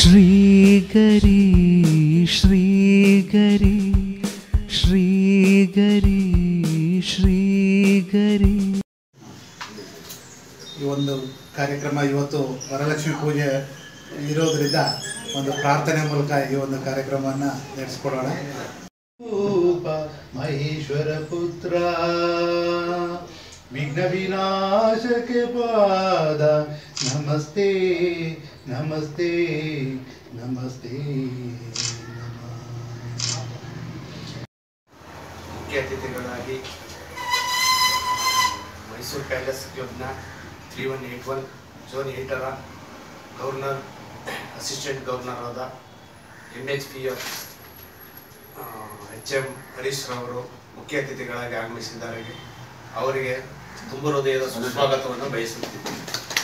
ಶ್ರೀಗರಿ ಶ್ರೀಗರಿ ಶ್ರೀಗರಿ ಶ್ರೀಗರಿ ಈ ಒಂದು ಕಾರ್ಯಕ್ರಮ ಇವತ್ತು ವರಲಕ್ಷ್ಮಿ ಪೂಜೆ ಇರೋದ್ರಿಂದ ಒಂದು ಪ್ರಾರ್ಥನೆ ಮೂಲಕ ಈ ಒಂದು ಕಾರ್ಯಕ್ರಮವನ್ನು ನಡೆಸ್ಕೊಡೋಣ ರೂಪ ಮಹೇಶ್ವರ ಪುತ್ರ ವಿಘ್ನ ವಿನಾಶಕ್ಕೆ ಪಾದ ನಮಸ್ತೆ ನಮಸ್ತೆ ನಮಸ್ತೆ ನಮಃ. ಮುಖ್ಯ ಅತಿಥಿಗಳಾಗಿ ಮೈಸೂರು ಪ್ಯಾಲೇಸ್ ಕ್ಲಬ್ನ three one eight one zone ಏಯ್ಟರ ಗವರ್ನರ್ ಅಸಿಸ್ಟೆಂಟ್ ಗವರ್ನರ್ ಆದ M H P F H M Harish ರವರು ಮುಖ್ಯ ಅತಿಥಿಗಳಾಗಿ ಆಗಮಿಸಿದ್ದಾರೆ ಅವರಿಗೆ ತುಂಬ ಹೃದಯದ ಸುಸ್ವಾಗತವನ್ನು ಬಯಸುತ್ತಿದ್ದೇನೆ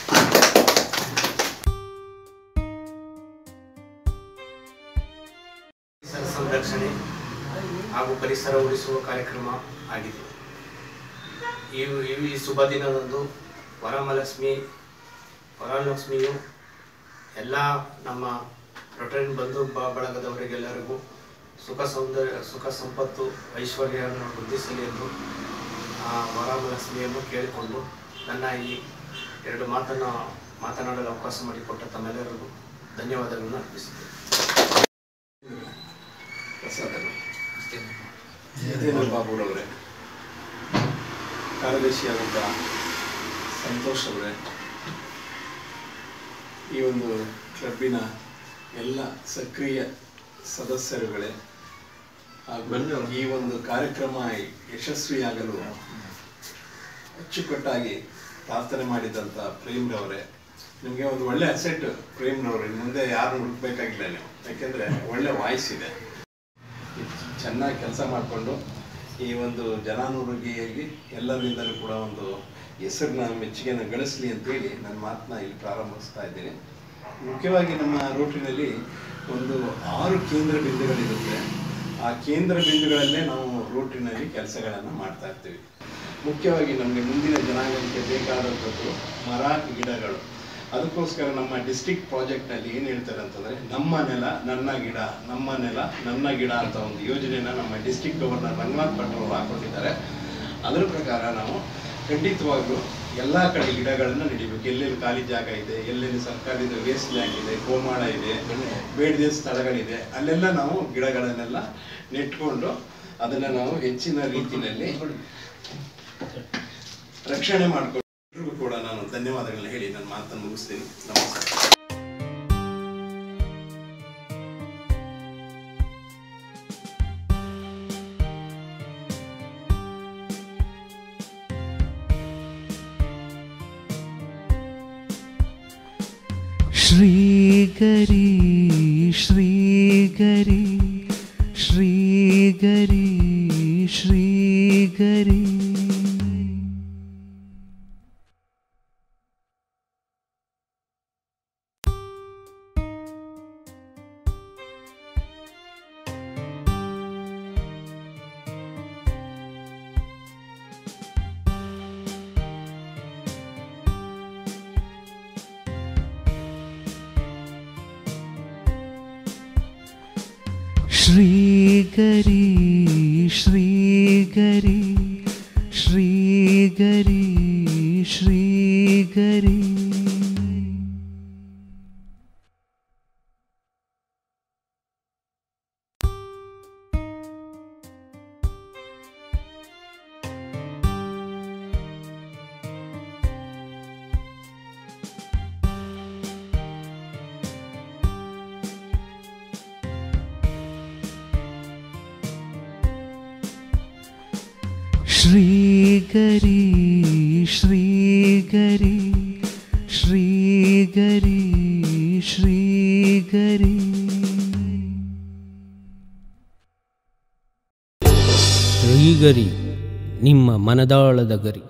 ಪರಿಸರ ಸಂರಕ್ಷಣೆ ಹಾಗೂ ಪರಿಸರ ಉಳಿಸುವ ಕಾರ್ಯಕ್ರಮ ಆಗಿದೆ ಈ ಈ- ಈ ಶುಭ ದಿನದಂದು ವರಮಹಾಲಕ್ಷ್ಮಿ ವರಲಕ್ಷ್ಮಿಯು ಎಲ್ಲ ನಮ್ಮ ರೊಟರಿನ್ ಬಂಧು ಬ- ಬಳಗದವರಿಗೆಲ್ಲರಿಗೂ ಸುಖ ಸೌಂದರ್ಯ ಸುಖ ಸಂಪತ್ತು ಐಶ್ವರ್ಯವನ್ನು ವೃದ್ಧಿಸಲಿ ಎಂದು ಆ ವರಮಹಾಲಕ್ಷ್ಮಿಯನ್ನು ಕೇಳಿಕೊಂಡು ನನ್ನ ಈ ಎರಡು ಮಾತನ್ನು ಮಾತನಾಡಲು ಅವಕಾಶ ಮಾಡಿಕೊಟ್ಟ ತಮ್ಮೆಲ್ಲರಿಗೂ ಧನ್ಯವಾದಗಳನ್ನು ಅರ್ಪಿಸುತ್ತೇನೆ ಜಿತೇಂದ್ರ ಬಾಬುರವರೇ ಕಾರ್ಯದರ್ಶಿಯಾದಂಥ ಸಂತೋಷ್ ಅವರೇ ಈ ಒಂದು ಕ್ಲಬ್ಬಿನ ಎಲ್ಲ ಸಕ್ರಿಯ ಸದಸ್ಯರುಗಳೇ ಹಾಗೂ ಈ ಒಂದು ಕಾರ್ಯಕ್ರಮ ಯಶಸ್ವಿಯಾಗಲು ಅಚ್ಚುಕಟ್ಟಾಗಿ ಪ್ರಾರ್ಥನೆ ಮಾಡಿದಂಥ ಪ್ರೇಮ್ರವರೇ ನಿಮಗೆ ಒಂದು ಒಳ್ಳೆ ಅಸೆಟ್ ಪ್ರೇಮ್ರವ್ರೆ ಮುಂದೆ ಯಾರು ಹುಡುಕ್ಬೇಕಾಗಿಲ್ಲ ನೀವು ಯಾಕೆಂದರೆ ಒಳ್ಳೆ ವಾಯ್ಸ್ ಇದೆ ಚೆನ್ನಾಗಿ ಕೆಲಸ ಮಾಡಿಕೊಂಡು ಈ ಒಂದು ಜನಾನುರುಗಿಯಲ್ಲಿ ಎಲ್ಲರಿಂದಲೂ ಕೂಡ ಒಂದು ಹೆಸರನ್ನ ಮೆಚ್ಚುಗೆನ ಗಳಿಸಲಿ ಅಂತೇಳಿ ನನ್ನ ಮಾತನ್ನ ಇಲ್ಲಿ ಪ್ರಾರಂಭಿಸ್ತಾ ಇದ್ದೀನಿ ಮುಖ್ಯವಾಗಿ ನಮ್ಮ ರೋಟಿನಲ್ಲಿ ಒಂದು ಆರು ಕೇಂದ್ರ ಬಿಂದುಗಳಿರುತ್ತೆ ಆ ಕೇಂದ್ರ ಬಿಂದುಗಳಲ್ಲೇ ನಾವು ರೂಟಿನಲ್ಲಿ ಕೆಲಸಗಳನ್ನು ಮಾಡ್ತಾ ಇರ್ತೀವಿ ಮುಖ್ಯವಾಗಿ ನಮಗೆ ಮುಂದಿನ ಜನಾಂಗಕ್ಕೆ ಬೇಕಾದಂಥದ್ದು ಮರ ಗಿಡಗಳು ಅದಕ್ಕೋಸ್ಕರ ನಮ್ಮ ಡಿಸ್ಟಿಕ್ ಪ್ರಾಜೆಕ್ಟ್ನಲ್ಲಿ ಏನು ಹೇಳ್ತಾರೆ ಅಂತಂದರೆ ನಮ್ಮ ನೆಲ ನನ್ನ ಗಿಡ ನಮ್ಮ ನೆಲ ನನ್ನ ಗಿಡ ಅಂತ ಒಂದು ಯೋಜನೆನ ನಮ್ಮ ಡಿಸ್ಟಿಕ್ ಗವರ್ನರ್ ರಂಗನಾಥ್ ಭಟ್ ಅವರು ಹಾಕೊಂಡಿದ್ದಾರೆ ಅದರ ಪ್ರಕಾರ ನಾವು ಖಂಡಿತವಾಗ್ಲೂ ಎಲ್ಲ ಕಡೆ ಗಿಡಗಳನ್ನು ನೆಡಿಬೇಕು ಎಲ್ಲೆಲ್ಲಿ ಖಾಲಿ ಜಾಗ ಇದೆ ಎಲ್ಲೆಲ್ಲಿ ಸರ್ಕಾರದ ವೇಸ್ಟ್ ಲ್ಯಾಂಡ್ ಇದೆ ಗೋಮಾಳ ಇದೆ ಬೇಡದ ಸ್ಥಳಗಳಿದೆ ಅಲ್ಲೆಲ್ಲ ನಾವು ಗಿಡಗಳನ್ನೆಲ್ಲ ನೆಟ್ಕೊಂಡು ಅದನ್ನು ನಾವು ಹೆಚ್ಚಿನ ರೀತಿಯಲ್ಲಿ ರಕ್ಷಣೆ ಮಾಡ್ಕೊಂಡು ಎಲ್ರಿಗೂ ಕೂಡ ನಾನು ಧನ್ಯವಾದಗಳನ್ನ ಹೇಳಿ ನನ್ನ ಮಾತನ್ನು ಮುಗಿಸ್ತೀನಿ ನಮಸ್ಕಾರ ಶ್ರೀಗರಿ ಶ್ರೀಗರಿ ಶ್ರೀಗರಿ ಶ್ರೀಗರಿ ಶ್ರೀಗರಿ ಶ್ರೀಗರಿ ಶ್ರೀಗರಿ ಶ್ರೀಗರಿ ಶ್ರೀಗರಿ ಶ್ರೀಗರಿ ಶ್ರೀಗರಿ ಶ್ರೀಗರಿ ಶ್ರೀಗರಿ ನಿಮ್ಮ ಮನದಾಳದ ಗರಿ